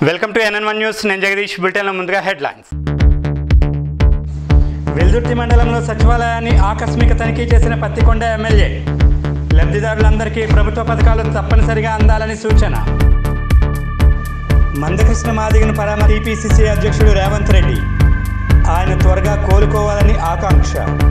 Welcome to NN one news నేను జగదీష్ బులెటిన్లో ముందుగా హెడ్లైన్స్ వెల్దుర్తి మండలంలో సచివాలయాన్ని ఆకస్మిక తనిఖీ చేసిన పత్తికొండ ఎమ్మెల్యే లబ్ధిదారులందరికీ ప్రభుత్వ పథకాలు తప్పనిసరిగా అందాలని సూచన మందకృష్ణ మాదిగను పరామ టీపీసీసీ అధ్యక్షుడు రేవంత్ రెడ్డి ఆయన త్వరగా కోలుకోవాలని ఆకాంక్ష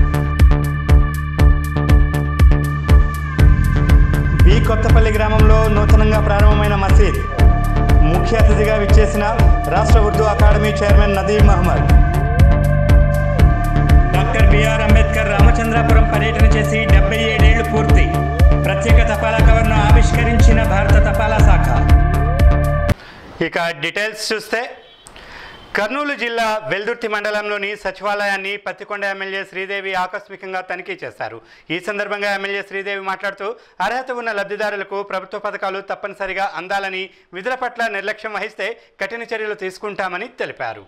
బి కొత్తపల్లి గ్రామంలో నూతనంగా ప్రారంభమైన మసీద్ ముఖ్య అతిథిగా విచ్చేసిన రాష్ట్ర Urdu academy chairman Nadeer Mohammed doctor B R Ambedkar Ramachandrapuram పర్యటన చేసి డెబ్బై ఏడేళ్లు పూర్తి ప్రత్యేక తపాలా కవర్ను ఆవిష్కరించిన భారత తపాలా శాఖ ఇక డీటెయిల్స్ చూస్తే కర్నూలు జిల్లా వెల్దుర్తి మండలంలోని సచివాలయాన్ని పత్తికొండ ఎమ్మెల్యే శ్రీదేవి ఆకస్మికంగా తనిఖీ చేశారు ఈ సందర్భంగా ఎమ్మెల్యే శ్రీదేవి మాట్లాడుతూ అర్హత ఉన్న లబ్ధిదారులకు ప్రభుత్వ పథకాలు తప్పనిసరిగా అందాలని విధుల పట్ల నిర్లక్ష్యం వహిస్తే కఠిన చర్యలు తీసుకుంటామని తెలిపారు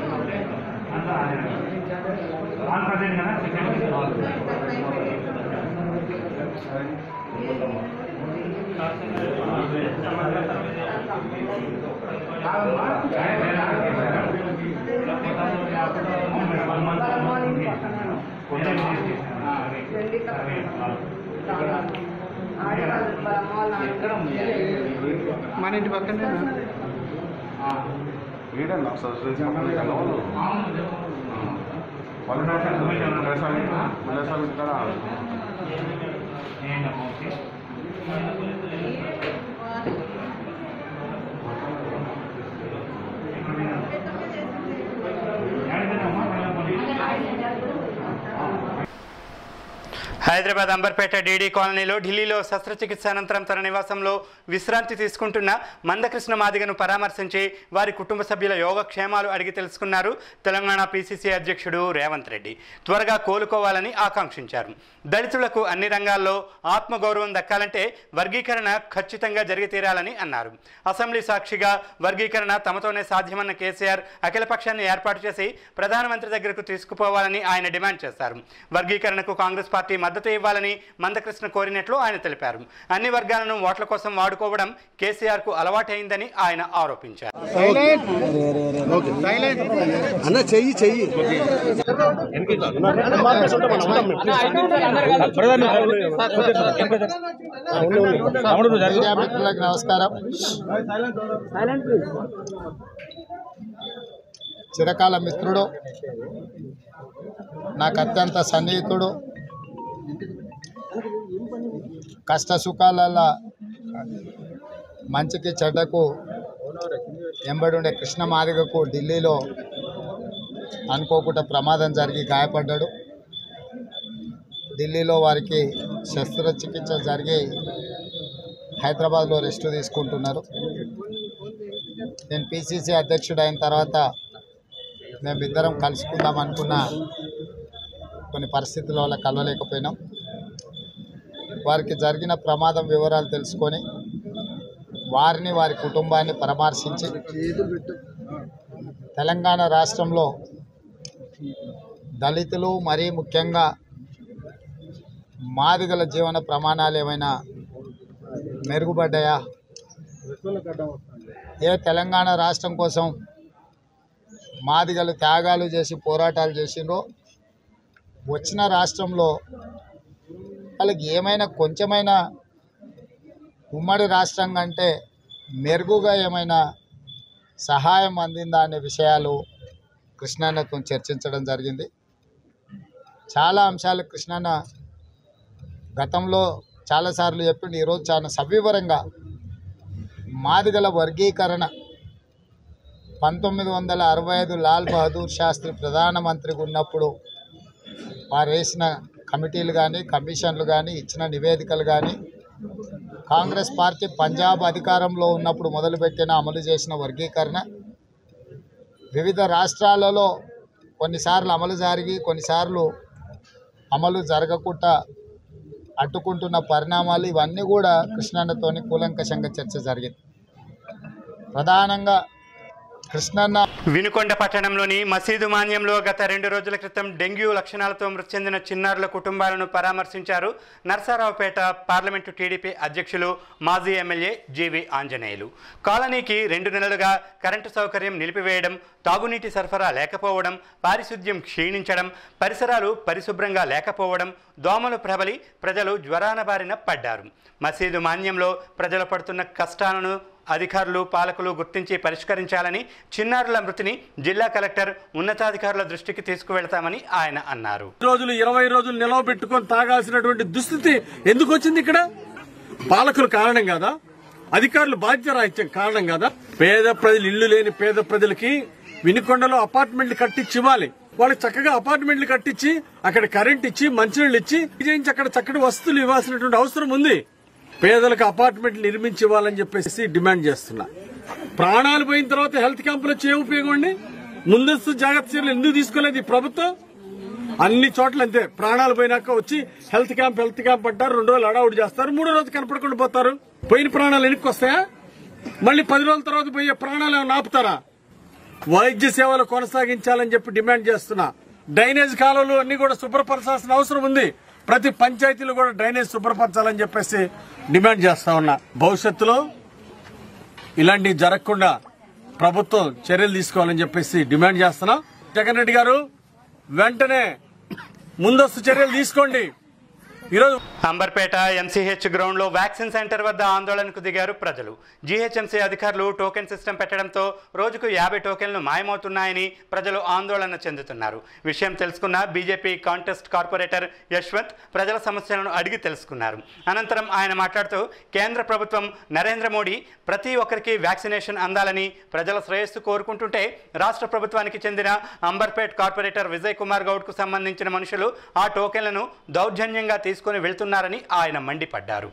మన ఇంటి పక్కనే వీడన్నా సొసైటీ పక్కనే కదా వాళ్ళు వాళ్ళు ములేసామి ములేసామి ఇక్కడ హైదరాబాద్ అంబర్పేట డీడీ కాలనీలో ఢిల్లీలో శస్త్రచికిత్స అనంతరం తన నివాసంలో విశ్రాంతి తీసుకుంటున్న మందకృష్ణ మాదిగను పరామర్శించి వారి కుటుంబ సభ్యుల యోగక్షేమాలు అడిగి తెలుసుకున్నారు తెలంగాణ పీసీసీ అధ్యక్షుడు రేవంత్ రెడ్డి త్వరగా కోలుకోవాలని ఆకాంక్షించారు దళితులకు అన్ని రంగాల్లో ఆత్మగౌరవం దక్కాలంటే వర్గీకరణ ఖచ్చితంగా జరిగి తీరాలని అన్నారు అసెంబ్లీ సాక్షిగా వర్గీకరణ తమతోనే సాధ్యమన్న కేసీఆర్ అఖిలపక్షాన్ని ఏర్పాటు చేసి ప్రధానమంత్రి దగ్గరకు తీసుకుపోవాలని ఆయన డిమాండ్ చేశారు వర్గీకరణకు కాంగ్రెస్ పార్టీ మద్దతు ఇవ్వాలని మందకృష్ణ కోరినట్లు ఆయన తెలిపారు అన్ని వర్గాలను ఓట్ల కోసం వాడుకోవడం కేసీఆర్ కు అలవాటైందని ఆయన ఆరోపించారు అన్న చెయ్యి చెయ్యి మిత్రులకు నమస్కారం చిరకాల మిత్రుడు నాకు అత్యంత సన్నిహితుడు కష్ట సుఖాలలో మంచికి చెడ్డకు ఎంబడుండే కృష్ణ మాదిగకు ఢిల్లీలో అనుకోకుండా ప్రమాదం జరిగి గాయపడ్డాడు ఢిల్లీలో వారికి శస్త్రచికిత్స జరిగి హైదరాబాద్లో రెస్ట్ తీసుకుంటున్నారు నేను పిసిసి అధ్యక్షుడు అయిన తర్వాత మేమిద్దరం కలుసుకుందాం అనుకున్న కొన్ని పరిస్థితుల వల్ల కలవలేకపోయినాం వారికి జరిగిన ప్రమాదం వివరాలు తెలుసుకొని వారిని వారి కుటుంబాన్ని పరామర్శించి తెలంగాణ రాష్ట్రంలో దళితులు మరీ ముఖ్యంగా మాదిగల జీవన ప్రమాణాలు ఏమైనా మెరుగుపడ్డాయా ఏ తెలంగాణ రాష్ట్రం కోసం మాదిగలు త్యాగాలు చేసి పోరాటాలు చేసిండ్రో వచ్చిన రాష్ట్రంలో వాళ్ళకి ఏమైనా కొంచెమైనా ఉమ్మడి రాష్ట్రం కంటే మెరుగుగా ఏమైనా సహాయం అందిందా అనే విషయాలు కృష్ణన్నతో చర్చించడం జరిగింది చాలా అంశాలు కృష్ణన్న గతంలో చాలాసార్లు చెప్పిండు ఈరోజు చాలా సవివరంగా మాదిగల వర్గీకరణ పంతొమ్మిది వందల అరవై ఐదు లాల్ బహదూర్ శాస్త్రి ప్రధానమంత్రిగా ఉన్నప్పుడు వారు వేసిన కమిటీలు కానీ కమిషన్లు కానీ ఇచ్చిన నివేదికలు కానీ కాంగ్రెస్ పార్టీ పంజాబ్ అధికారంలో ఉన్నప్పుడు మొదలుపెట్టిన అమలు చేసిన వర్గీకరణ వివిధ రాష్ట్రాలలో కొన్నిసార్లు అమలు జరిగి కొన్నిసార్లు అమలు జరగకుండా అడ్డుకుంటున్న పరిణామాలు ఇవన్నీ కూడా కృష్ణన్నతోని కూలంకషంగా చర్చ జరిగింది ప్రధానంగా కృష్ణన్న వినుకొండ పట్టణంలోని మసీదు మాన్యంలో గత రెండు రోజుల క్రితం డెంగ్యూ లక్షణాలతో మృతి చెందిన చిన్నారుల కుటుంబాలను పరామర్శించారు నర్సారావుపేట పార్లమెంటు టీడీపీ అధ్యక్షులు మాజీ ఎమ్మెల్యే జీవి ఆంజనేయులు కాలనీకి రెండు నెలలుగా కరెంటు సౌకర్యం నిలిపివేయడం తాగునీటి సరఫరా లేకపోవడం పారిశుద్ధ్యం క్షీణించడం పరిసరాలు పరిశుభ్రంగా లేకపోవడం దోమలు ప్రబలి ప్రజలు జ్వరాన బారిన పడ్డారు మసీదు మాన్యంలో ప్రజలు పడుతున్న కష్టాలను అధికారులు పాలకులు గుర్తించి పరిష్కరించాలని చిన్నారుల మృతిని జిల్లా కలెక్టర్ ఉన్నతాధికారుల దృష్టికి తీసుకువెళ్తామని ఆయన అన్నారు రోజులు ఇరవై రోజులు నిలవ పెట్టుకొని తాగాల్సినటువంటి దుస్థితి ఎందుకు వచ్చింది ఇక్కడ పాలకులు కారణం కాదా అధికారులు బాధ్యరాహిత్యం కారణం కాదా పేద ప్రజలు ఇల్లు లేని పేద ప్రజలకి వినికొండలో అపార్ట్మెంట్లు కట్టించి ఇవ్వాలి వాళ్ళకి చక్కగా అపార్ట్మెంట్లు కట్టించి అక్కడ కరెంట్ ఇచ్చి మంచినీళ్ళు ఇచ్చి చేయించి అక్కడ చక్కటి వస్తువులు ఇవ్వాల్సినటువంటి అవసరం ఉంది పేదలకు అపార్ట్మెంట్లు నిర్మించి ఇవ్వాలని చెప్పేసి డిమాండ్ చేస్తున్నా ప్రాణాలు పోయిన తర్వాత హెల్త్ క్యాంపులు వచ్చి ఏ ఉపయోగం అండి ముందస్తు జాగ్రత్త చర్యలు ఎందుకు తీసుకోలేదు ఈ ప్రభుత్వం అన్ని చోట్ల అంతే ప్రాణాలు పోయినాక వచ్చి హెల్త్ క్యాంప్ హెల్త్ క్యాంప్ అంటారు రెండు రోజులు అడౌట్ చేస్తారు మూడో రోజు కనపడకుండా పోతారు పోయిన ప్రాణాలు వెనక్కి వస్తాయా మళ్ళీ పది రోజుల తర్వాత పోయే ప్రాణాలు ఏమైనా ఆపుతారా వైద్య సేవలు కొనసాగించాలని చెప్పి డిమాండ్ చేస్తున్నా డ్రైనేజ్ కాలువలు అన్ని కూడా శుభ్రపరచాల్సిన అవసరం ఉంది ప్రతి పంచాయతీలు కూడా డ్రైనేజ్ శుభ్రపరచాలని చెప్పేసి డిమాండ్ చేస్తా ఉన్నా భవిష్యత్తులో ఇలాంటివి జరగకుండా ప్రభుత్వం చర్యలు తీసుకోవాలని చెప్పేసి డిమాండ్ చేస్తున్నా జగన్ రెడ్డి గారు వెంటనే ముందస్తు చర్యలు తీసుకోండి ఈరోజు అంబర్పేట ఎంసీహెచ్ గ్రౌండ్లో వ్యాక్సిన్ సెంటర్ వద్ద ఆందోళనకు దిగారు ప్రజలు జీహెచ్ఎంసీ అధికారులు టోకెన్ సిస్టమ్ పెట్టడంతో రోజుకు యాభై టోకెన్లు మాయమవుతున్నాయని ప్రజలు ఆందోళన చెందుతున్నారు విషయం తెలుసుకున్న బీజేపీ కాంటెస్ట్ కార్పొరేటర్ యశ్వంత్ ప్రజల సమస్యలను అడిగి తెలుసుకున్నారు అనంతరం ఆయన మాట్లాడుతూ కేంద్ర ప్రభుత్వం నరేంద్ర మోడీ ప్రతి ఒక్కరికి వ్యాక్సినేషన్ అందాలని ప్రజల శ్రేయస్సు కోరుకుంటుంటే రాష్ట్ర ప్రభుత్వానికి చెందిన అంబర్పేట్ కార్పొరేటర్ విజయ్ కుమార్ గౌడ్కు సంబంధించిన మనుషులు ఆ టోకెన్లను దౌర్జన్యంగా తీసుకుని వెళ్తున్నారని ఆయన మండిపడ్డారు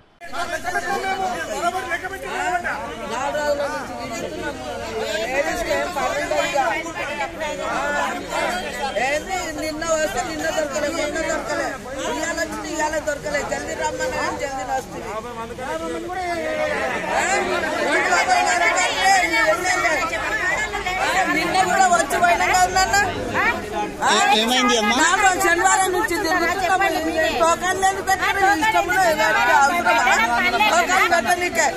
ఏంది నిన్న వస్తే నిన్న దొరకలే మొన్న దొరకలే ఇవాళ వచ్చింది ఇవాళ దొరకలే జల్దీ రమ్మని అని జల్దీ వస్తుంది నిన్న కూడా వచ్చి పోయినా కదా ఏమైంది అమ్మా శనివారం నుంచి తిరుగుతున్నాము. టోకన్ లేదు పెట్టారు ఇష్టంలో ఎవరికి అవసరమా? టోకన్ పెట్టనీకే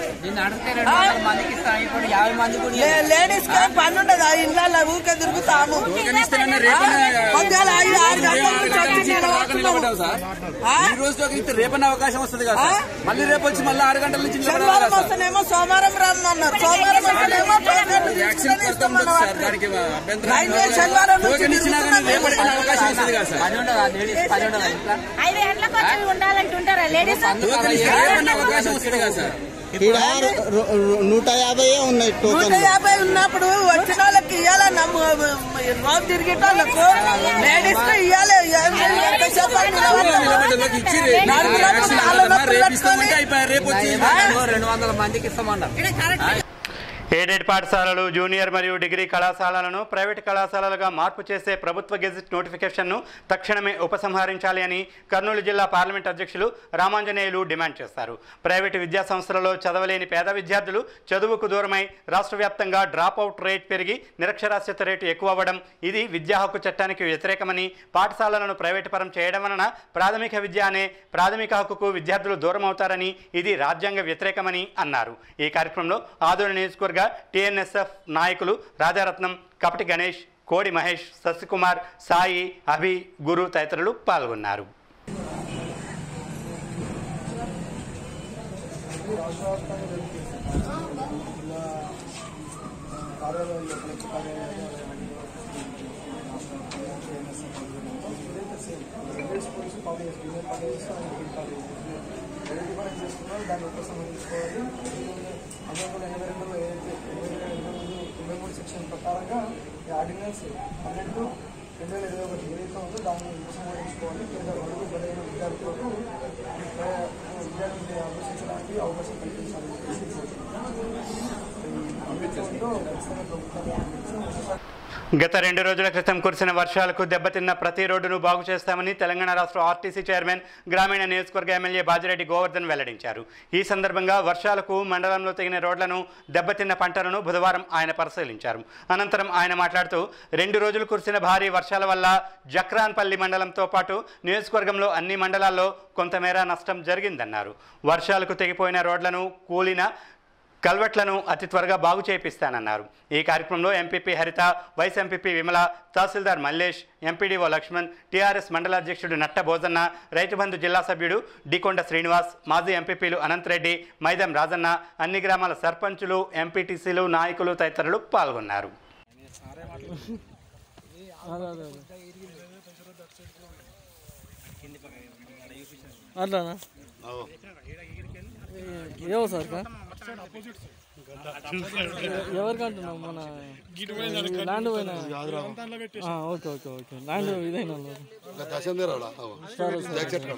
లే- లేడీస్ కి పని ఉండదు ఆ ఇళ్ళ ఊరికే తిరుగుతాము పొద్దుగాల ఐదు ఆరు గంటల నుంచి వచ్చి నేను వస్తున్నాము. ఆ? ఈ రోజు ఇస్తే రేపన్న అవకాశం వస్తుంది కదా సార్. మళ్ళీ రేపు వచ్చి మళ్ళీ ఆరు గంటల నుంచి నిలబడాలి శనివారం కదా సార్. వస్తేనేమో సోమవారం రమ్మన్నారు సోమవారం వస్తేనేమో టోకన్లు వ్యాక్సిన్ తీసుకుని కొరత ఉండదు ఇస్తామన్నారు. సార్ దానికి అభ్యంతరం అయితే శనివారం నుంచి టోకెన్ ఇచ్చినా కానీ తిరుగుతున్నాం. రేపటికైనా అవకాశం వస్తుంది కదా సార్ ఐదు గంటలకు వచ్చి ఉండాలంటుంటారా లేడీస్ టోకెన్ ఇస్తే రేపన్న అవకాశం వస్తుంది కదా సార్ నూట యాభై ఉన్నాయి నూట యాభై ఉన్నప్పుడు వచ్చిన వాళ్ళకి ఇవ్వాలి నమ్ము రోజు తిరిగేటోళ్ళకు లేడీస్ కి ఇవ్వాలి ఎంతసేపు అని నిలబడతారు? నిలబడ్డోళ్ళకి ఇచ్చి నాలుగు లోపల వ్యాక్సిన్ నాలుగు కావాలన్నా లోపల రేపు ఇస్తామంటే పెట్టుకొని- అయిపోయి రేపు వచ్చి రెండు వందల మందికి ఇస్తామన్నారు ఎయిడెడ్ పాఠశాలలు జూనియర్ మరియు డిగ్రీ కళాశాలలను ప్రైవేట్ కళాశాలలుగా మార్పు చేసే ప్రభుత్వ గెజిట్ నోటిఫికేషన్ను తక్షణమే ఉపసంహరించాలి అని కర్నూలు జిల్లా పార్లమెంట్ అధ్యక్షులు రామాంజనేయులు డిమాండ్ చేశారు ప్రైవేటు విద్యా సంస్థలలో చదవలేని పేద విద్యార్థులు చదువుకు దూరమై రాష్ట్ర వ్యాప్తంగా డ్రాప్ అవుట్ రేట్ పెరిగి నిరక్షరాస్యత రేటు ఎక్కువ అవ్వడం ఇది విద్యా హక్కు చట్టానికి వ్యతిరేకమని పాఠశాలలను ప్రైవేటు పరం చేయడం వలన ప్రాథమిక విద్య అనే ప్రాథమిక హక్కుకు విద్యార్థులు దూరం అవుతారని ఇది రాజ్యాంగ వ్యతిరేకమని అన్నారు ఈ కార్యక్రమంలో ఆదోళన నియోజకవర్గ టీఎన్ఎస్ఎఫ్ నాయకులు రాజారత్నం కపటి గణేష్ కోడి మహేష్ శశికుమార్ సాయి అభి గురు తదితరులు పాల్గొన్నారు దాన్ని ఉపసంహరించుకోవాలి పంతొమ్మిది వందల ఎనభై రెండులో ఏదైతే ఎనభై రెండు ఎనభై మూడు ఎనభై మూడు సెక్షన్ ప్రకారంగా ఈ ఆర్డినెన్స్ పన్నెండు రెండు వేల ఇరవై ఒకటి ఏదైతే ఉందో దాన్ని ఉపసంహరించుకోవాలి పేద బడుగు బలైన విద్యార్థులకు విద్యార్థులు అభ్యసించడానికి అవకాశం కల్పించాలని చెప్పేసి కోరుతున్నాను. ఈ ప్రభుత్వంలో ఖచ్చితంగా ప్రభుత్వం గత రెండు రోజుల క్రితం కురిసిన వర్షాలకు దెబ్బతిన్న ప్రతి రోడ్డును బాగు చేస్తామని తెలంగాణ రాష్ట్ర ఆర్టీసీ చైర్మన్ గ్రామీణ నియోజకవర్గ ఎమ్మెల్యే బాజిరెడ్డి గోవర్ధన్ వెల్లడించారు ఈ సందర్భంగా వర్షాలకు మండలంలో తెగిన రోడ్లను దెబ్బతిన్న పంటలను బుధవారం ఆయన పరిశీలించారు అనంతరం ఆయన మాట్లాడుతూ రెండు రోజులు కురిసిన భారీ వర్షాల వల్ల జక్రాన్పల్లి మండలంతో పాటు నియోజకవర్గంలో అన్ని మండలాల్లో కొంతమేర నష్టం జరిగిందన్నారు వర్షాలకు తెగిపోయిన రోడ్లను కూలిన కల్వెట్లను అతి త్వరగా బాగు చేపిస్తానన్నారు ఈ కార్యక్రమంలో MPP Haritha vice MPP Vimala tahsildar Mallesh MPDO Laxman TRS mandal అధ్యక్షుడు నట్ట భోజన్న రైతుబంధు జిల్లా సభ్యుడు డికొండ శ్రీనివాస్ మాజీ ఎంపీపీలు అనంతరెడ్డి మైదం రాజన్న అన్ని గ్రామాల సర్పంచులు ఎంపీటీసీలు నాయకులు తదితరులు పాల్గొన్నారు అట్లానా ఏమో సార్ కా? ఎవరికి అంటున్నావు మన ల్యాండ్ పోయిన ఆ, ఓకే ఓకే ఓకే ల్యాండ్ ఇదైనా సరే సరే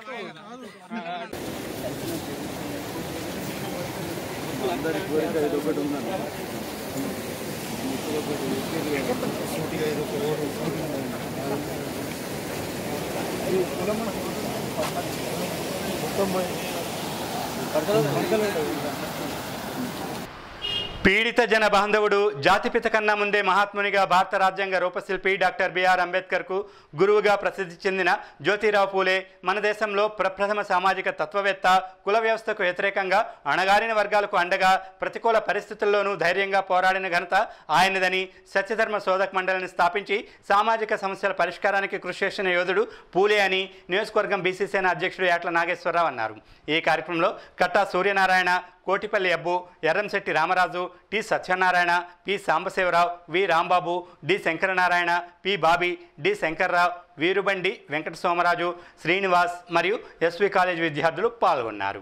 పీడిత జన బాంధవుడు జాతిపిత కన్నా ముందే మహాత్మునిగా భారత రాజ్యాంగ రూపశిల్పి డాక్టర్ బిఆర్ అంబేద్కర్కు గురువుగా ప్రసిద్ధి చెందిన జ్యోతిరావు పూలే మన దేశంలో ప్రప్రథమ సామాజిక తత్వవేత్త కుల వ్యవస్థకు వ్యతిరేకంగా అణగారిన వర్గాలకు అండగా ప్రతికూల పరిస్థితుల్లోనూ ధైర్యంగా పోరాడిన ఘనత ఆయనదని సత్యధర్మ శోధక మండలిని స్థాపించి సామాజిక సమస్యల పరిష్కారానికి కృషి చేసిన యోధుడు పూలే అని నియోజకవర్గం బీసీసేన అధ్యక్షుడు యాట్ల నాగేశ్వరరావు అన్నారు ఈ కార్యక్రమంలో కట్టా సూర్యనారాయణ కోటిపల్లి అబ్బు ఎర్రంశెట్టి రామరాజు టి సత్యనారాయణ పి సాంబశివరావు వి Rambabu D Shankaranarayana P Bobby D Shankarrao వీరుబండి Venkata Somaraju Srinivas మరియు ఎస్వి కాలేజ్ విద్యార్థులు పాల్గొన్నారు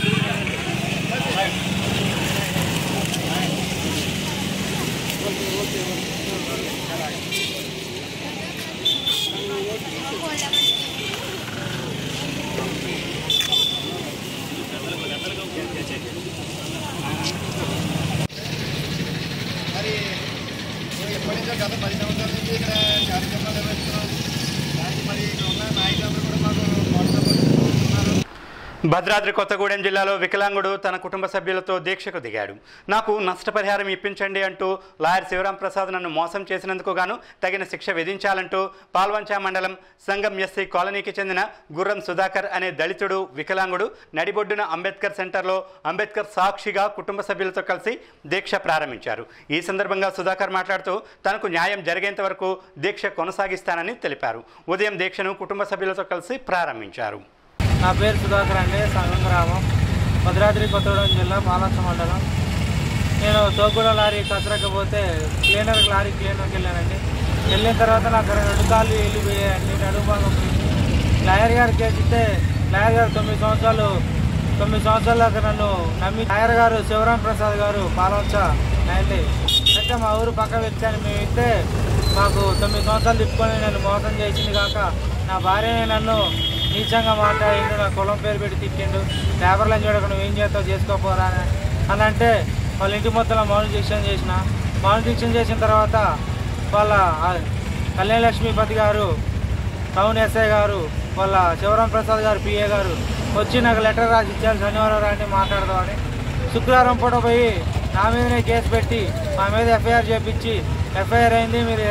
మరి ఎప్పటి నుంచో గత పది సంవత్సరాల నుంచి ఇక్కడ కార్యక్రమాలు నిర్వహిస్తున్నాం దానికి మరి ఇక్కడ ఉన్న నాయకులందరూ కూడా మాకు ప్రోత్సాహపడుతున్నారు భద్రాద్రి కొత్తగూడెం జిల్లాలో వికలాంగుడు తన కుటుంబ సభ్యులతో దీక్షకు దిగాడు నాకు నష్టపరిహారం ఇప్పించండి అంటూ లాయర్ శివరాం ప్రసాద్ నన్ను మోసం చేసినందుకు గాను తగిన శిక్ష విధించాలంటూ పాల్వంచా మండలం సంగం ఎస్సీ కాలనీకి చెందిన గుర్రం సుధాకర్ అనే దళితుడు వికలాంగుడు నడిబొడ్డున అంబేద్కర్ సెంటర్లో అంబేద్కర్ సాక్షిగా కుటుంబ సభ్యులతో కలిసి దీక్ష ప్రారంభించారు ఈ సందర్భంగా సుధాకర్ మాట్లాడుతూ తనకు న్యాయం జరిగేంత వరకు దీక్ష కొనసాగిస్తానని తెలిపారు ఉదయం దీక్షను కుటుంబ సభ్యులతో కలిసి ప్రారంభించారు నా పేరు సుధాకర్ అండి సంగం గ్రామం భద్రాద్రి కొత్తగూడెం జిల్లా పాలస మండలం నేను తోపుల లారీ కసరకపోతే క్లీనర్ లారీ క్లీనర్కి వెళ్ళానండి వెళ్ళిన తర్వాత నాకు రెండు కాళ్ళు వెళ్ళిపోయాయండి నడుము భాగం పోయింది. లాయర్ గారికి ఇస్తే లాయర్ గారు తొమ్మిది సంవత్సరాలు తొమ్మిది సంవత్సరాల దాకా నన్ను నమ్మి లాయర్ గారు శివరాం ప్రసాద్ గారు పాలవంచ అండి అయితే మా ఊరు పక్క వ్యక్తి అని మేము ఇస్తే మాకు తొమ్మిది సంవత్సరాలు తిప్పుకొని నన్ను మోసం చేసింది కాక నా భార్యనే నన్ను నీచంగా మాట్లాడిండు నా కులం పేరు పెట్టి తిట్టిండు పేపర్లను చూడక నువ్వు ఏం చేస్తావు చేసుకోపోరా అని అని అంటే వాళ్ళ ఇంటి మొత్తంలో మౌన దీక్ష చేసిన మౌన దీక్ష చేసిన తర్వాత వాళ్ళ ఆ కళ్యాణ లక్ష్మీపతి గారు టౌన్ ఎస్ఐ గారు వాళ్ళ శివరాం ప్రసాద్ గారు పిఏ గారు వచ్చి నాకు లెటర్ రాసి ఇచ్చారు శనివారం రాండి మాట్లాడదామని శుక్రవారం పూట పోయి నా మీదనే కేసు పెట్టి మా మీద ఎఫ్ఐఆర్ చేపించి ఎఫ్ఐఆర్ అయింది మీరు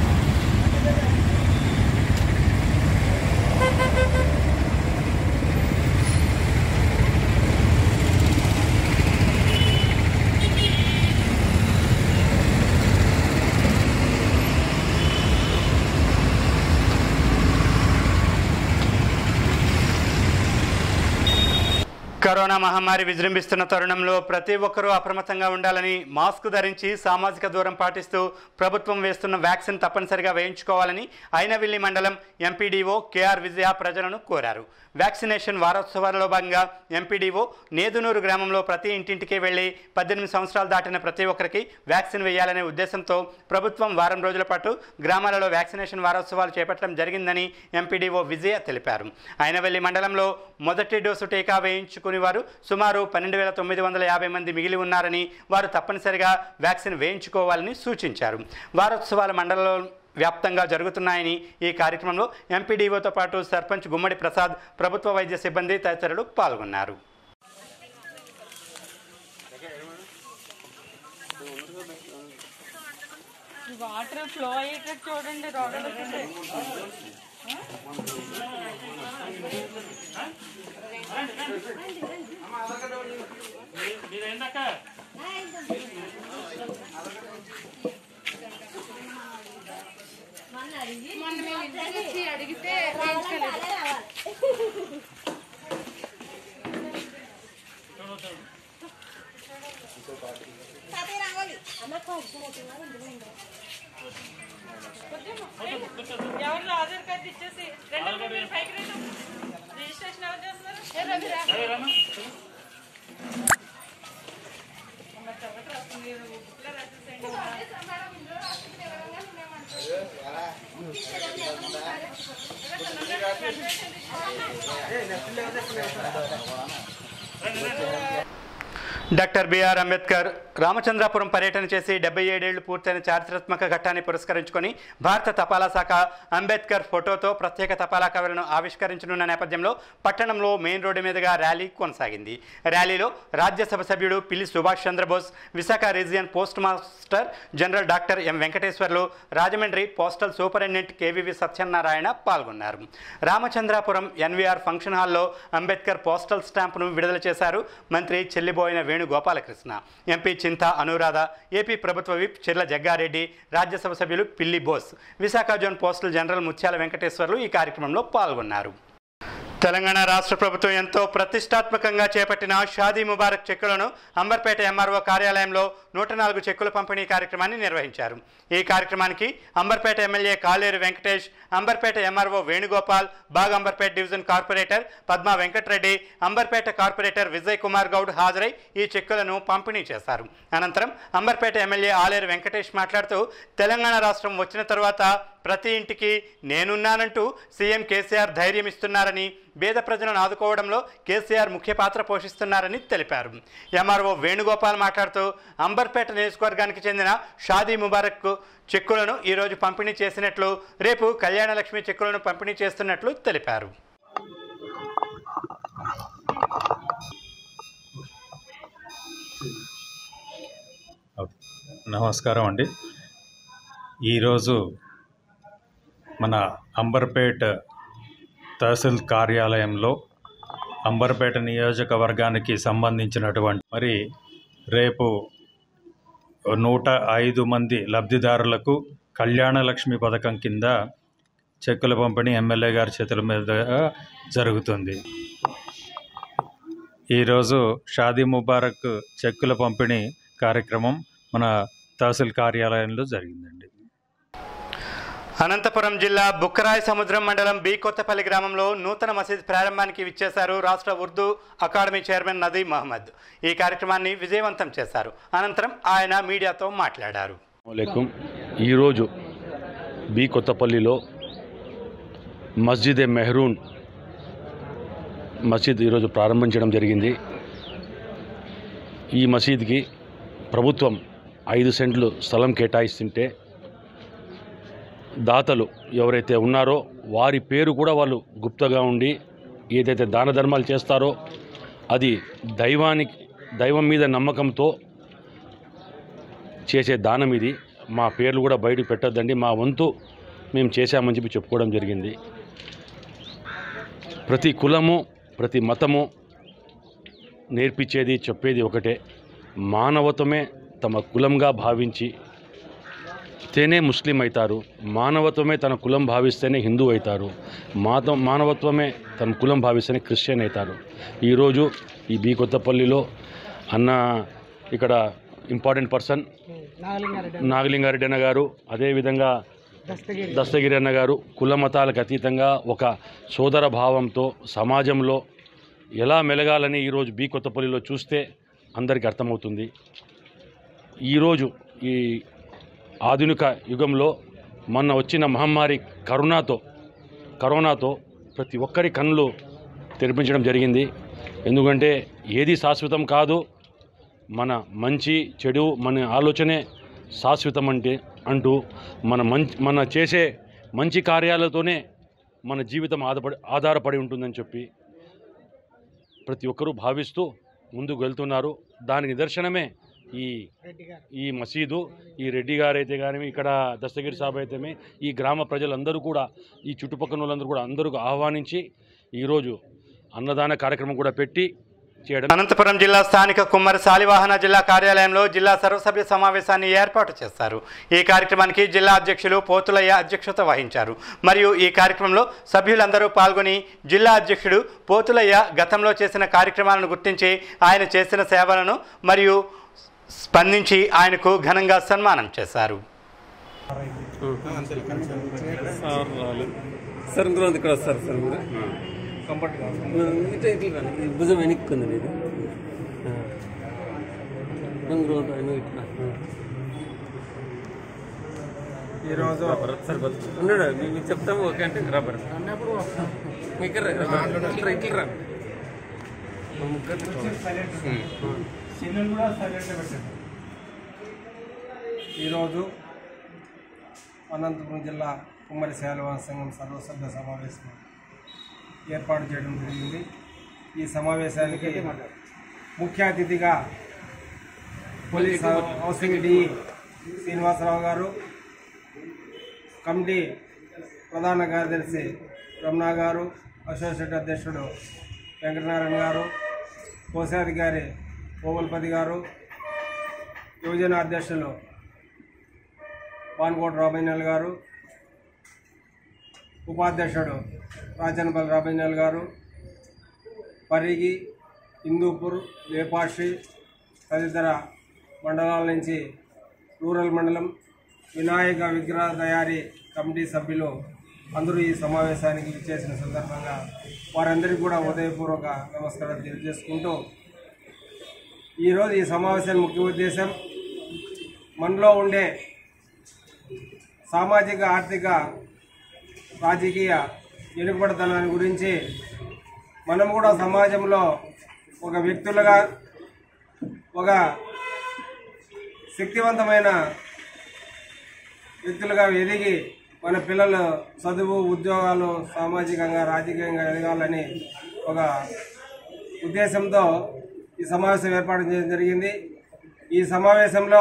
కరోనా మహమ్మారి విజృంభిస్తున్న తరుణంలో ప్రతి ఒక్కరూ అప్రమత్తంగా ఉండాలని మాస్క్ ధరించి సామాజిక దూరం పాటిస్తూ ప్రభుత్వం వేస్తున్న వ్యాక్సిన్ తప్పనిసరిగా వేయించుకోవాలని అయినవిల్లి మండలం ఎంపీడీఓ కేఆర్ విజయ ప్రజలను కోరారు వ్యాక్సినేషన్ వారోత్సవాలలో భాగంగా ఎంపీడీఓ నేదునూరు గ్రామంలో ప్రతి ఇంటింటికి వెళ్లి పద్దెనిమిది సంవత్సరాలు దాటిన ప్రతి ఒక్కరికి వ్యాక్సిన్ వేయాలనే ఉద్దేశంతో ప్రభుత్వం వారం రోజుల పాటు గ్రామాలలో వ్యాక్సినేషన్ వారోత్సవాలు చేపట్టడం జరిగిందని ఎంపీడీఓ విజయ తెలిపారు అయినవెల్లి మండలంలో మొదటి డోసు టీకా వేయించుకుని వేసుకుని వారు సుమారు పన్నెండు వేల తొమ్మిది వందల యాభై మంది మిగిలి ఉన్నారని వారు తప్పనిసరిగా వ్యాక్సిన్ వేయించుకోవాలని సూచించారు వారోత్సవాల మండలంలో వ్యాప్తంగా జరుగుతున్నాయని ఈ కార్యక్రమంలో ఎంపీడీఓతో పాటు సర్పంచ్ గుమ్మడి ప్రసాద్ ప్రభుత్వ వైద్య సిబ్బంది తదితరులు పాల్గొన్నారు వాటర్ ఫ్లో అయ్యేటట్టు చూడండి రోడ్డు మొన్న మేము ఇంటికి వచ్చి అడిగితే వేయించుకోలేదు ఎవరు ఆధార్ కార్డు ఇచ్చేసి రెండు మీరు పైకి రండి రిజిస్ట్రేషన్ ఎవరు చేస్తున్నారు ఏ రవి రా. అమ్మ, చదవక రాస్తుంది. మీరు బుక్లో రాసేసేయండి. డాక్టర్ బిఆర్ అంబేద్కర్ రామచంద్రాపురం పర్యటన చేసి డెబ్బై ఏడేళ్లు పూర్తయిన చారిత్రాత్మక ఘట్టాన్ని పురస్కరించుకొని భారత తపాలా శాఖ అంబేద్కర్ ఫోటోతో ప్రత్యేక తపాలా కవర్లను ఆవిష్కరించనున్న నేపథ్యంలో పట్టణంలో మెయిన్ రోడ్డు మీదుగా ర్యాలీ కొనసాగింది ర్యాలీలో రాజ్యసభ సభ్యుడు పిల్లి Subhash Chandrabose Visakha region post master general doctor M Venkateswarlu Rajahmundry postal superintendent KVV Satyanarayana పాల్గొన్నారు రామచంద్రాపురం ఎన్వీఆర్ ఫంక్షన్ హాల్లో అంబేద్కర్ పోస్టల్ స్టాంపును విడుదల చేశారు మంత్రి చెల్లిబోయిన వేణుగోపాలకృష్ణ ఎంపీ చింతా అనురాధ ఏపీ ప్రభుత్వ విప్ చిర్ల జగ్గారెడ్డి రాజ్యసభ సభ్యులు Pilli Bose Visakha zone postal general Muthyala Venkateswarlu ఈ కార్యక్రమంలో పాల్గొన్నారు తెలంగాణ రాష్ట్ర ప్రభుత్వం ఎంతో ప్రతిష్టాత్మకంగా చేపట్టిన షాదీ ముబారక్ చెక్కులను అంబర్పేట ఎంఆర్ఓ కార్యాలయంలో నూట నాలుగు చెక్కుల పంపిణీ కార్యక్రమాన్ని నిర్వహించారు ఈ కార్యక్రమానికి Amberpet MLA Kaleru Venkatesh Amberpet MRO Venugopal Bagh Amberpet division corporator Padma Venkatareddy Amberpet corporator Vijay Kumar Goud హాజరై ఈ చెక్కులను పంపిణీ చేశారు అనంతరం అంబర్పేట ఎమ్మెల్యే ఆలేరు వెంకటేష్ మాట్లాడుతూ తెలంగాణ రాష్ట్రం వచ్చిన తరువాత ప్రతి ఇంటికి నేనున్నానంటూ సీఎం కేసీఆర్ ధైర్యం ఇస్తున్నారని పేద ప్రజలను ఆదుకోవడంలో కేసీఆర్ ముఖ్య పాత్ర పోషిస్తున్నారని తెలిపారు ఎంఆర్ఓ వేణుగోపాల్ మాట్లాడుతూ అంబర్పేట నియోజకవర్గానికి చెందిన షాదీ ముబారక్ చెక్కులను ఈరోజు పంపిణీ చేసినట్లు రేపు కళ్యాణలక్ష్మి చెక్కులను పంపిణీ చేస్తున్నట్లు తెలిపారు నమస్కారం అండి ఈరోజు మన అంబర్పేట తహసీల్ కార్యాలయంలో అంబర్పేట నియోజకవర్గానికి సంబంధించినటువంటి మరి రేపు నూట ఐదు మంది లబ్ధిదారులకు కళ్యాణ లక్ష్మి పథకం కింద చెక్కుల పంపిణీ ఎమ్మెల్యే గారి చేతుల మీద జరుగుతుంది ఈరోజు షాదీ ముబారక్ చెక్కుల పంపిణీ కార్యక్రమం మన తహసీల్ కార్యాలయంలో జరిగిందండి అనంతపురం జిల్లా బుక్కరాయ సముద్రం మండలం బి కొత్తపల్లి గ్రామంలో నూతన మసీద్ ప్రారంభానికి విచ్చేశారు రాష్ట్ర ఉర్దూ అకాడమీ చైర్మన్ నదీం మహమ్మద్ ఈ కార్యక్రమాన్ని విజయవంతం చేశారు అనంతరం ఆయన మీడియాతో మాట్లాడారు అలైకుం ఈరోజు బి కొత్తపల్లిలో మస్జిద్ ఏ మెహరూన్ మసీద్ ఈరోజు ప్రారంభించడం జరిగింది ఈ మసీద్కి ప్రభుత్వం ఐదు సెంట్లు స్థలం కేటాయిస్తుంటే దాతలు ఎవరైతే ఉన్నారో వారి పేరు కూడా వాళ్ళు గుప్తగా ఉండి ఏదైతే దాన ధర్మాలు చేస్తారో అది దైవానికి దైవం మీద నమ్మకంతో చేసే దానం ఇది మా పేర్లు కూడా బయటకు పెట్టొద్దండి మా వంతు మేము చేశామని చెప్పి చెప్పుకోవడం జరిగింది ప్రతి కులము ప్రతి మతము నేర్పించేది చెప్పేది ఒకటే మానవత్వమే తమ కులంగా భావించి తేనే ముస్లిం అవుతారు మానవత్వమే తన కులం భావిస్తేనే హిందూ అవుతారు మాత మానవత్వమే తన కులం భావిస్తేనే క్రిస్టియన్ అవుతారు ఈరోజు ఈ బి కొత్తపల్లిలో అన్న ఇక్కడ ఇంపార్టెంట్ పర్సన్ నాగలింగారెడ్డి అన్న గారు అదేవిధంగా దస్తగిరి. దస్తగిరి అన్న గారు కుల మతాలకు అతీతంగా ఒక సోదర భావంతో సమాజంలో ఎలా మెలగాలని ఈరోజు బి కొత్తపల్లిలో చూస్తే అందరికీ అర్థమవుతుంది ఈరోజు ఈ ఆధునిక యుగంలో మొన్న వచ్చిన మహమ్మారి కరోనాతో కరోనాతో ప్రతి ఒక్కరి కన్నులు తెరిపించడం జరిగింది ఎందుకంటే ఏది శాశ్వతం కాదు మన మంచి చెడు మన ఆలోచనే శాశ్వతం అంటే అంటూ మన మంచి మన చేసే మంచి కార్యాలతోనే మన జీవితం ఆధారపడి ఆధారపడి ఉంటుందని చెప్పి ప్రతి ఒక్కరూ భావిస్తూ ముందుకు వెళ్తున్నారు దానికి నిదర్శనమే ఈ ఈ మసీదు ఈ రెడ్డి గారు అయితే కానీ ఇక్కడ దస్తగిరి సాబ్ అయితేమే ఈ గ్రామ ప్రజలందరూ కూడా ఈ చుట్టుపక్కల వాళ్ళందరూ కూడా అందరూ ఆహ్వానించి ఈరోజు అన్నదాన కార్యక్రమం కూడా పెట్టి చేయడం అనంతపురం జిల్లా స్థానిక కుమ్మరి శాలివాహన జిల్లా కార్యాలయంలో జిల్లా సర్వసభ్య సమావేశాన్ని ఏర్పాటు చేశారు ఈ కార్యక్రమానికి జిల్లా అధ్యక్షులు పోతులయ్య అధ్యక్షత వహించారు మరియు ఈ కార్యక్రమంలో సభ్యులందరూ పాల్గొని జిల్లా అధ్యక్షుడు పోతులయ్య గతంలో చేసిన కార్యక్రమాలను గుర్తించి ఆయన చేసిన సేవలను మరియు స్పందించి ఆయనకు ఘనంగా సన్మానం చేశారు సార్ ఇందులో ఇక్కడ వస్తారు సార్ మీరు కంఫర్ట్ ఇట్లా ఇట్లా రండి. ఈ భుజం వెనక్కుంది ఇది ఇందులో ఆయన ఇట్లా ఈరోజు సరిపోతుంది ఉన్నాడు మీ- మీకు చెప్తాము ఓకే అంటే రబ్బర్ మీకు రా- రబ్బర్. ఇట్లా ఇట్లా రా మా ముగ్గురు ఈరోజు అనంతపురం జిల్లా కుమ్మరి సేలవా సంఘం సర్వసభ్య సమావేశం ఏర్పాటు చేయడం జరిగింది ఈ సమావేశానికి ముఖ్య అతిథిగా పోలీస్ హౌసింగ్ డి శ్రీనివాసరావు గారు కమిటీ ప్రధాన కార్యదర్శి రమణ గారు అసోసియేట్ అధ్యక్షుడు వెంకటనారాయణ గారు కోశాధికారి కోవల్పతి గారు యువజన అధ్యక్షులు పాన్కోట రాబైనాల్ గారు ఉపాధ్యక్షుడు రాజనపల్లి రాబైనాల్ గారు పరిగి హిందూపూర్ లేపాక్షి తదితర మండలాల నుంచి రూరల్ మండలం వినాయక విగ్రహ తయారీ కమిటీ సభ్యులు అందరూ ఈ సమావేశానికి చేసిన సందర్భంగా వారందరికీ కూడా ఉదయపూర్వక నమస్కారాలు తెలియజేసుకుంటూ ఈరోజు ఈ సమావేశానికి ముఖ్య ఉద్దేశం మనలో ఉండే సామాజిక ఆర్థిక రాజకీయ వెనుకబడతనాన్ని గురించి మనం కూడా సమాజంలో ఒక వ్యక్తులుగా ఒక శక్తివంతమైన వ్యక్తులుగా ఎదిగి మన పిల్లలు చదువు ఉద్యోగాలు సామాజికంగా రాజకీయంగా ఎదగాలని ఒక ఉద్దేశంతో ఈ సమావేశం ఏర్పాటు చేయడం జరిగింది ఈ సమావేశంలో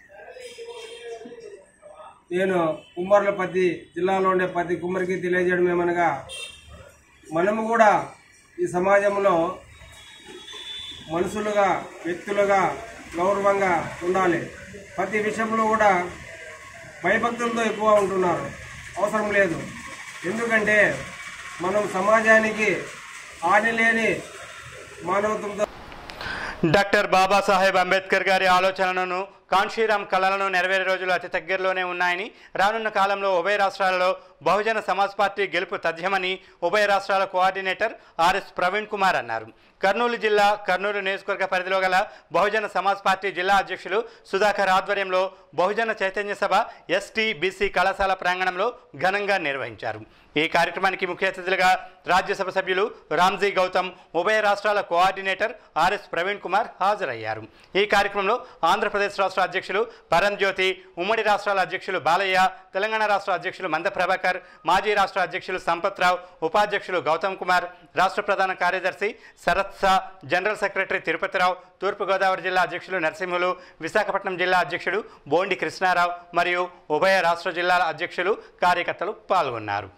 నేను కుమ్మరుల ప్రతి జిల్లాలో ఉండే ప్రతి కుమ్మరికి తెలియజేయడం ఏమనగా మనము కూడా ఈ సమాజంలో మనుషులుగా వ్యక్తులుగా గౌరవంగా ఉండాలి ప్రతి విషయంలో కూడా భయభక్తులతో ఎక్కువ ఉంటున్నారు అవసరం లేదు ఎందుకంటే మనం సమాజానికి హాని లేని మానవత్వంతో డాక్టర్ బాబాసాహెబ్ అంబేద్కర్ గారి ఆలోచనలను కాన్షీరామ్ కళలను నెరవేరే రోజులు అతి దగ్గరలోనే ఉన్నాయని రానున్న కాలంలో ఉభయ రాష్ట్రాలలో బహుజన సమాజ్ పార్టీ గెలుపు తథ్యమని ఉభయ రాష్ట్రాల కోఆర్డినేటర్ ఆర్ఎస్ ప్రవీణ్ కుమార్ అన్నారు కర్నూలు జిల్లా కర్నూలు నియోజకవర్గ పరిధిలో గల బహుజన సమాజ్ పార్టీ జిల్లా అధ్యక్షులు సుధాకర్ ఆధ్వర్యంలో బహుజన చైతన్య సభ ఎస్టీ బీసీ కళాశాల ప్రాంగణంలో ఘనంగా నిర్వహించారు ఈ కార్యక్రమానికి ముఖ్య అతిథులుగా రాజ్యసభ సభ్యులు రామ్జీ గౌతమ్ ఉభయ రాష్ట్రాల కోఆర్డినేటర్ ఆర్ఎస్ ప్రవీణ్ కుమార్ హాజరయ్యారు ఈ కార్యక్రమంలో ఆంధ్రప్రదేశ్ రాష్ట్ర అధ్యక్షులు పరంజ్యోతి ఉమ్మడి రాష్ట్రాల అధ్యక్షులు బాలయ్య తెలంగాణ రాష్ట్ర అధ్యక్షులు మంద ప్రభాకర్ మాజీ రాష్ట్ర అధ్యక్షులు సంపత్రావు ఉపాధ్యక్షులు గౌతమ్ కుమార్ రాష్ట్ర ప్రధాన కార్యదర్శి శరత్ సా జనరల్ సెక్రటరీ తిరుపతిరావు తూర్పుగోదావరి జిల్లా అధ్యక్షులు నరసింహులు విశాఖపట్నం జిల్లా అధ్యక్షుడు బోండి కృష్ణారావు మరియు ఉభయ రాష్ట్ర జిల్లాల అధ్యక్షులు కార్యకర్తలు పాల్గొన్నారు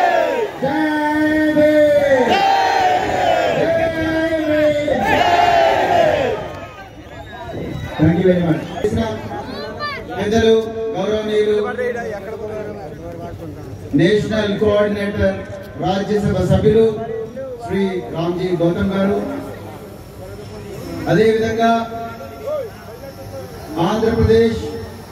థ్యాంక్ యూ వెరీ మచ్ పెద్దలు గౌరవనీయులు నేషనల్ కోఆర్డినేటర్ రాజ్యసభ సభ్యులు శ్రీ రామ్జీ గౌతమ్ గారు అదేవిధంగా ఆంధ్రప్రదేశ్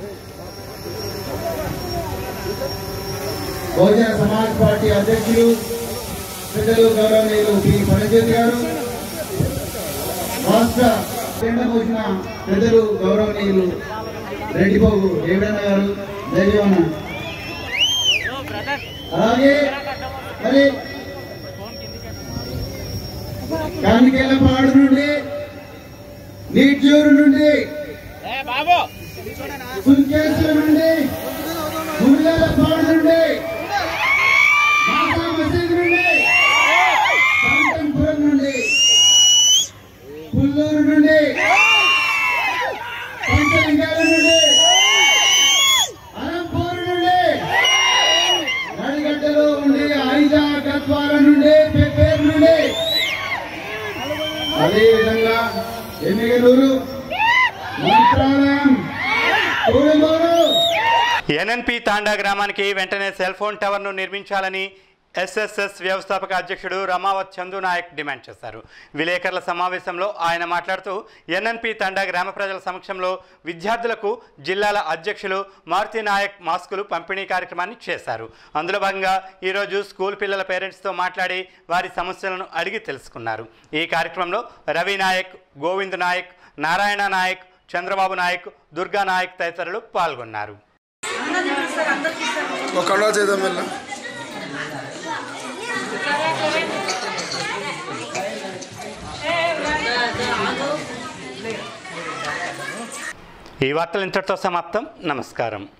బహుజన సమాజ్ పార్టీ అధ్యక్షులు పెద్దలు గౌరవనీయులు పి పరంజ్యోతి గారు రాష్ట్ర కేంద్రపోసిన పెద్దలు గౌరవనీయులు రెడ్డిబాబు రేవణ గారు దైవన్న అలాగే మరి కందికెళ్ళపాడు నుండి నీట్యూరు నుండి సుంకేశ్వర నుండి గుండెలపాడు నుండి మాతా మసీద్ నుండి శాంతంపురం నుండి పుల్లూరు నుండి పంచలింగాల నుండి అనంపూర్ నుండి నడిగడ్డలో ఉండి ఐదా గద్వాల నుండి పెప్పేరు నుండి అదేవిధంగా ఎన్నికలూరు మంత్రాలయం కోడుమూరు ఎన్ఎన్పి తాండా గ్రామానికి వెంటనే సెల్ ఫోన్ టవర్ను నిర్మించాలని ఎస్ఎస్ఎస్ వ్యవస్థాపక అధ్యక్షుడు రమావత్ చందు నాయక్ డిమాండ్ చేశారు విలేకరుల సమావేశంలో ఆయన మాట్లాడుతూ ఎన్ఎన్పి తండా గ్రామ ప్రజల సమక్షంలో విద్యార్థులకు జిల్లాల అధ్యక్షులు మారుతి నాయక్ మాస్కులు పంపిణీ కార్యక్రమాన్ని చేశారు అందులో భాగంగా ఈరోజు స్కూల్ పిల్లల పేరెంట్స్తో మాట్లాడి వారి సమస్యలను అడిగి తెలుసుకున్నారు ఈ కార్యక్రమంలో రవి నాయక్ గోవింద్ నాయక్ నారాయణ నాయక్ చంద్రబాబు నాయక్ దుర్గా నాయక్ తదితరులు పాల్గొన్నారు ఒక చేద్దాం వెళ్ళా ఈ వార్తలు ఇంతటితో సమాప్తం నమస్కారం